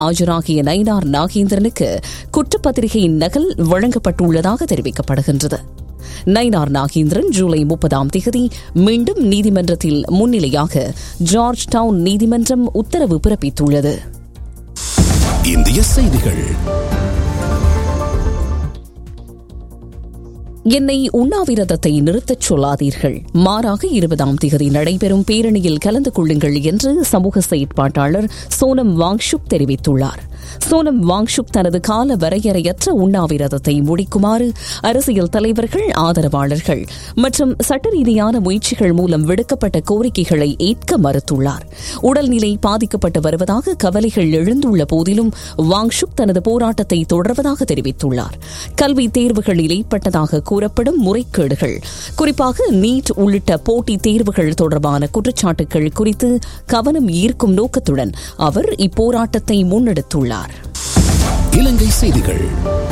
ஆஜராகிய நயினார் நாகேந்திரனுக்கு குற்றப்பத்திரிகையின் நகல் வழங்கப்பட்டுள்ளதாக தெரிவிக்கப்படுகின்றது நயினார் நாகேந்திரன் ஜூலை முப்பதாம் தேதி மீண்டும் நீதிமன்றத்தில் முன்னிலையாக ஜார்ஜ் டவுன் நீதிமன்றம் உத்தரவு பிறப்பித்துள்ளது இந்திய செய்திகள் என்னை உண்ணாவிரதத்தை நிறுத்தச் சொல்லாதீர்கள் மாறாக இருபதாம் தேதி நடைபெறும் பேரணியில் கலந்து கொள்ளுங்கள் என்று சமூக செயற்பாட்டாளர் சோனம் வாங்ஷுக் தெரிவித்துள்ளார் சோனம் வாங்ஷுக் தனது கால வரையறையற்ற உண்ணாவிரதத்தை முடிக்குமாறு அரசியல் தலைவர்கள் ஆதரவாளர்கள் மற்றும் சட்ட ரீதியான முயற்சிகள் மூலம் விடுக்கப்பட்ட கோரிக்கைகளை ஏற்க மறுத்துள்ளார் உடல்நிலை பாதிக்கப்பட்டு வருவதாக கவலைகள் எழுந்துள்ள போதிலும் வாங்ஷுக் தனது போராட்டத்தை தொடர்வதாக தெரிவித்துள்ளார் கல்வி தேர்வுகளில் ஏற்பட்டதாக கூறப்படும் முறைகேடுகள் குறிப்பாக நீட் உள்ளிட்ட போட்டித் தேர்வுகள் தொடர்பான குற்றச்சாட்டுகள் குறித்து கவனம் ஈர்க்கும் நோக்கத்துடன் அவர் இப்போராட்டத்தை முன்னெடுத்துள்ளார் இலங்கை செய்திகள்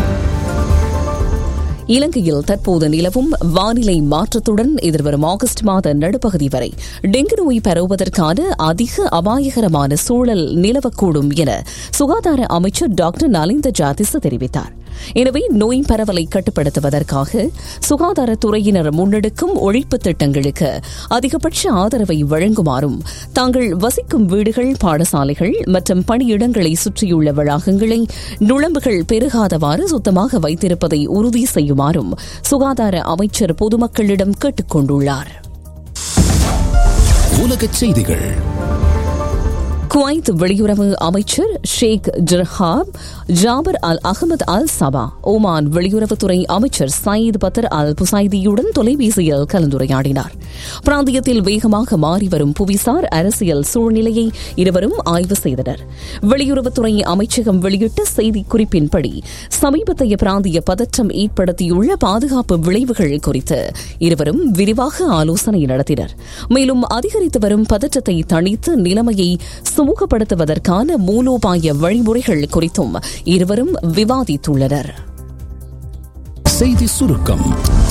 இலங்கையில் தற்போது நிலவும் வானிலை மாற்றத்துடன் எதிர்வரும் ஆகஸ்ட் மாத நடுப்பகுதி வரை டெங்கு நோய் பரவுவதற்கான அதிக அபாயகரமான சூழல் நிலவக்கூடும் என சுகாதார அமைச்சர் டாக்டர் நலிந்த ஜாதிஸ் தெரிவித்தார் எனவே நோய் பரவலை கட்டுப்படுத்துவதற்காக சுகாதாரத்துறையினர் முன்னெடுக்கும் ஒழிப்பு திட்டங்களுக்கு அதிகபட்ச ஆதரவை வழங்குமாறும் தாங்கள் வசிக்கும் வீடுகள் பாடசாலைகள் மற்றும் பணியிடங்களை சுற்றியுள்ள வளாகங்களை நுழம்புகள் பெருகாதவாறு சுத்தமாக வைத்திருப்பதை உறுதி செய்யுமாறும் சுகாதார அமைச்சர் பொதுமக்களிடம் கேட்டுக் கொண்டுள்ளார் உலகச் செய்திகள் குவைத் வெளியுறவு அமைச்சர் Sheikh Jarrah Jaber Al Ahmad Al Sabah Oman வெளியுறவுத்துறை அமைச்சர் சயீத் பத்தர் அல் புசைதியுடன் தொலைபேசியில் கலந்துரையாடினார் பிராந்தியத்தில் வேகமாக மாறி வரும் புவிசார் அரசியல் சூழ்நிலையை இருவரும் ஆய்வு செய்தனர் வெளியுறவுத்துறை அமைச்சகம் வெளியிட்ட செய்திக்குறிப்பின்படி சமீபத்தைய பிராந்திய பதற்றம் ஏற்படுத்தியுள்ள பாதுகாப்பு விளைவுகள் குறித்து இருவரும் விரிவாக ஆலோசனை நடத்தினர் மேலும் அதிகரித்து வரும் பதற்றத்தை தணித்து நிலைமையை சுமூகப்படுத்துவதற்கான மூலோபாய வழிமுறைகள் குறித்தும் இருவரும் விவாதித்துள்ளனர் செய்தி சுருக்கம்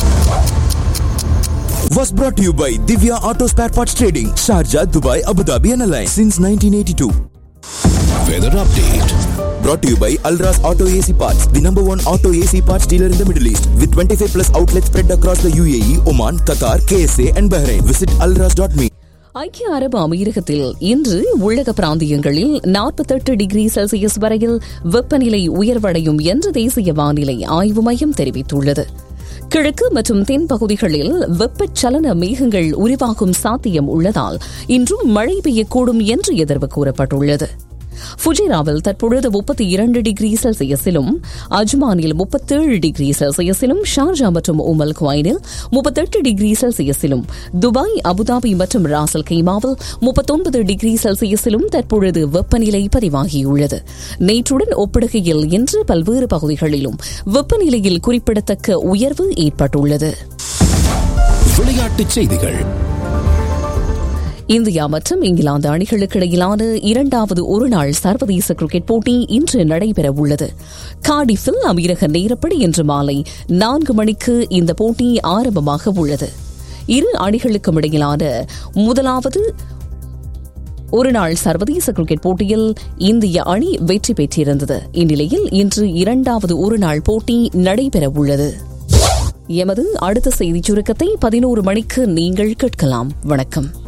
was brought to you by Divya Auto Spare Parts Trading, Sharjah, Dubai, Abu Dhabi and Alliance since 1982. Weather update Brought to you by Alras Auto AC Parts, the number one auto AC parts dealer in the Middle East, with 25 plus outlets spread across the UAE, Oman, Qatar, KSA and Bahrain. Visit alras.me. ஐக்கிய அரபு அமீரகத்தில் இன்று உள்ளக பிராந்தியங்களில் நாற்பத்தெட்டு degree Celsius வரையில் வெப்பநிலை உயர்வடையும் என்று தேசிய வானிலை ஆய்வு மையம் தெரிவித்துள்ளது கிழக்கு மற்றும் தென் பகுதிகளில் வெப்பச்சலன மேகங்கள் உருவாகும் சாத்தியம் உள்ளதால் இன்றும் மழை பெய்யக்கூடும் என்று எதிர்வு கூறப்பட்டுள்ளது ஃபுஜிராவில் தற்பொழுது முப்பத்தி இரண்டு டிகிரி செல்சியஸிலும் அஜ்மானில் முப்பத்தேழு டிகிரி செல்சியஸிலும் ஷார்ஜா மற்றும் உமல் குவைனில் முப்பத்தெட்டு டிகிரி செல்சியஸிலும் துபாய் அபுதாபி மற்றும் ராசல் கைமாவில் முப்பத்தொன்பது டிகிரி செல்சியஸிலும் தற்பொழுது வெப்பநிலை பதிவாகியுள்ளது நேற்றுடன் ஒப்பிடுகையில் இன்று பல்வேறு பகுதிகளிலும் வெப்பநிலையில் குறிப்பிடத்தக்க உயர்வு ஏற்பட்டுள்ளது விளையாட்டுச் செய்திகள் இந்தியா மற்றும் இங்கிலாந்து அணிகளுக்கு இடையிலான இரண்டாவது ஒருநாள் சர்வதேச கிரிக்கெட் போட்டி இன்று நடைபெறவுள்ளது கார்டிஃபில் அமீரக நேரப்படி இன்று மாலை நான்கு மணிக்கு இந்த போட்டி ஆரம்பமாக உள்ளது இரு அணிகளுக்கும் இடையிலான முதலாவது ஒருநாள் சர்வதேச கிரிக்கெட் போட்டியில் இந்திய அணி வெற்றி பெற்றிருந்தது இந்நிலையில் இன்று இரண்டாவது ஒருநாள் போட்டி நடைபெறவுள்ளது எமது அடுத்த செய்திச் சுருக்கத்தை பதினோரு மணிக்கு நீங்கள் கேட்கலாம் வணக்கம்